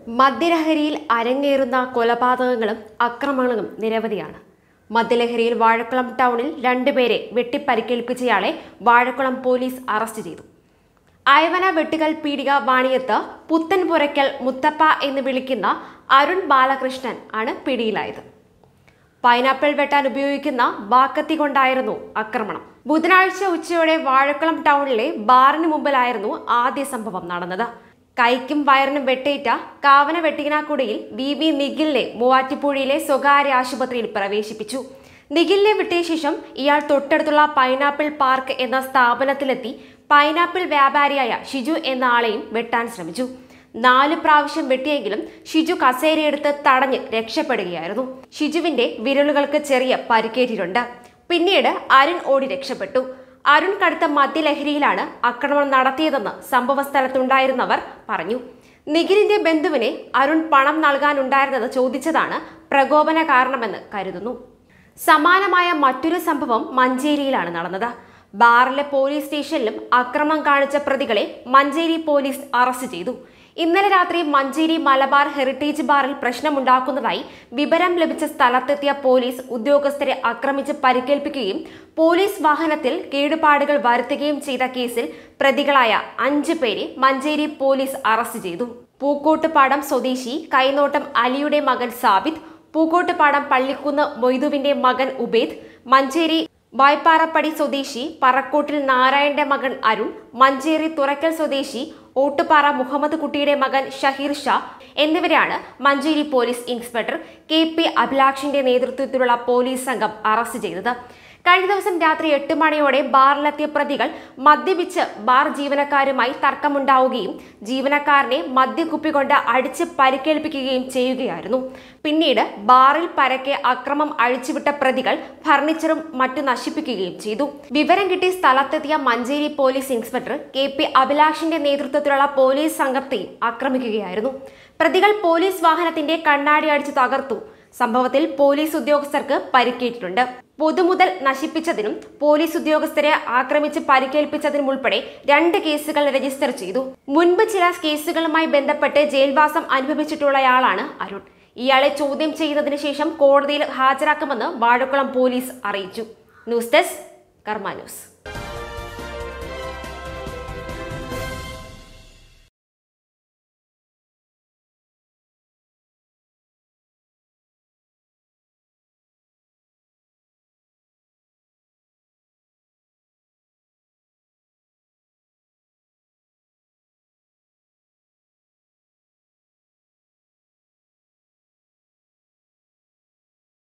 മദ്യലഹരിയിൽ അരങ്ങേറുന്ന കൊലപാതകങ്ങളും ആക്രമണങ്ങളും നിരവധിയാണ് മദ്യലഹരിയിൽ വാഴക്കുളം ടൗണിൽ രണ്ടുപേരെ വെട്ടിപ്പരിക്കേൽപ്പിച്ചയാളെ വാഴക്കുളം പോലീസ് അറസ്റ്റ് ചെയ്തു അയവന വെട്ടുകൽ പീടിക വാണിയത്ത് പുത്തൻപുരയ്ക്കൽ മുത്തപ്പ എന്ന് വിളിക്കുന്ന അരുൺ ബാലകൃഷ്ണൻ ആണ് പിടിയിലായത് പൈനാപ്പിൾ വെട്ടാൻ ഉപയോഗിക്കുന്ന ബാക്കത്തി കൊണ്ടായിരുന്നു ആക്രമണം ബുധനാഴ്ച ഉച്ചയോടെ വാഴക്കുളം ടൗണിലെ ബാറിന് മുമ്പിലായിരുന്നു ആദ്യ സംഭവം നടന്നത് കൈക്കും വയറിനും വെട്ടേറ്റ കാവന വെട്ടികിനാക്കുടിയിൽ വി വി നിഖിലിനെ മൂവാറ്റുപുഴയിലെ സ്വകാര്യ ആശുപത്രിയിൽ പ്രവേശിപ്പിച്ചു നിഖിലിനെ വിട്ടിയ ശേഷം ഇയാൾ തൊട്ടടുത്തുള്ള പൈനാപ്പിൾ പാർക്ക് എന്ന സ്ഥാപനത്തിലെത്തി പൈനാപ്പിൾ വ്യാപാരിയായ ഷിജു എന്ന ആളെയും വെട്ടാൻ ശ്രമിച്ചു നാല് പ്രാവശ്യം വെട്ടിയെങ്കിലും ഷിജു കസേരയെടുത്ത് തടഞ്ഞ് രക്ഷപ്പെടുകയായിരുന്നു ഷിജുവിന്റെ വിരലുകൾക്ക് ചെറിയ പരിക്കേറ്റിട്ടുണ്ട് പിന്നീട് അരുൺ ഓടി രക്ഷപ്പെട്ടു അരുൺ കടുത്ത മദ്യലഹരിയിലാണ് ആക്രമണം നടത്തിയതെന്ന് സംഭവ സ്ഥലത്തുണ്ടായിരുന്നവർ പറഞ്ഞു നിഖിലിന്റെ ബന്ധുവിനെ അരുൺ പണം നൽകാനുണ്ടായിരുന്നത് ചോദിച്ചതാണ് പ്രകോപന കാരണമെന്ന് കരുതുന്നു സമാനമായ മറ്റൊരു സംഭവം മഞ്ചേരിയിലാണ് നടന്നത് ബാറിലെ പോലീസ് സ്റ്റേഷനിലും അക്രമം കാണിച്ച പ്രതികളെ മഞ്ചേരി പോലീസ് അറസ്റ്റ് ചെയ്തു ഇന്നലെ രാത്രി മഞ്ചേരി മലബാർ ഹെറിറ്റേജ് ബാറിൽ പ്രശ്നമുണ്ടാക്കുന്നതായി വിവരം ലഭിച്ച സ്ഥലത്തെത്തിയ പോലീസ് ഉദ്യോഗസ്ഥരെ ആക്രമിച്ച് പരിക്കേൽപ്പിക്കുകയും പോലീസ് വാഹനത്തിൽ കേടുപാടുകൾ വരുത്തുകയും ചെയ്ത കേസിൽ പ്രതികളായ അഞ്ചു പേരെ മഞ്ചേരി പോലീസ് അറസ്റ്റ് ചെയ്തു പൂക്കോട്ടുപാടം സ്വദേശി കൈനോട്ടം അലിയുടെ മകൻ സാബിത് പൂക്കോട്ടുപാടം പള്ളിക്കുന്ന് മൊയ്തുവിന്റെ മകൻ ഉബേദ് മഞ്ചേരി വായ്പാറപ്പടി സ്വദേശി പറക്കോട്ടിൽ നാരായണന്റെ മകൻ അരുൺ മഞ്ചേരി തുറക്കൽ സ്വദേശി ഓട്ടുപാറ മുഹമ്മദ് കുട്ടിയുടെ മകൻ ഷഹീർ ഷാ എന്നിവരെയാണ് Manjeri police inspector K P അഭിലാഷിന്റെ നേതൃത്വത്തിലുള്ള പോലീസ് സംഘം അറസ്റ്റ് ചെയ്തത് കഴിഞ്ഞ ദിവസം രാത്രി എട്ട് മണിയോടെ ബാറിലെത്തിയ പ്രതികൾ മദ്യപിച്ച് ബാർ ജീവനക്കാരുമായി തർക്കമുണ്ടാവുകയും ജീവനക്കാരനെ മദ്യക്കുപ്പി കൊണ്ട് അടിച്ച് പരിക്കേൽപ്പിക്കുകയും ചെയ്യുകയായിരുന്നു പിന്നീട് ബാറിൽ പരക്കെ അക്രമം അഴിച്ചുവിട്ട പ്രതികൾ ഫർണിച്ചറും മറ്റു നശിപ്പിക്കുകയും ചെയ്തു വിവരം കിട്ടി സ്ഥലത്തെത്തിയ Manjeri police inspector K P അഭിലാഷിന്റെ നേതൃത്വത്തിലുള്ള പോലീസ് സംഘത്തെയും ആക്രമിക്കുകയായിരുന്നു പ്രതികൾ പോലീസ് വാഹനത്തിന്റെ കണ്ണാടി അടിച്ച് തകർത്തു സംഭവത്തിൽ പോലീസ് ഉദ്യോഗസ്ഥർക്ക് പരിക്കേറ്റിട്ടുണ്ട് പൊതുമുതൽ നശിപ്പിച്ചതിനും പോലീസ് ഉദ്യോഗസ്ഥരെ ആക്രമിച്ച് പരിക്കേൽപ്പിച്ചതിനും ഉൾപ്പെടെ രണ്ട് കേസുകൾ രജിസ്റ്റർ ചെയ്തു മുൻപ് ചില കേസുകളുമായി ബന്ധപ്പെട്ട് ജയിൽവാസം അനുഭവിച്ചിട്ടുള്ളയാളാണ് അരുൺ ഇയാളെ ചോദ്യം ചെയ്യുന്നതിന് ശേഷം കോടതിയിൽ ഹാജരാക്കുമെന്ന് വാഴക്കുളം പോലീസ് അറിയിച്ചു ന്യൂസ് ഡെസ്ക് കർമ്മ ന്യൂസ്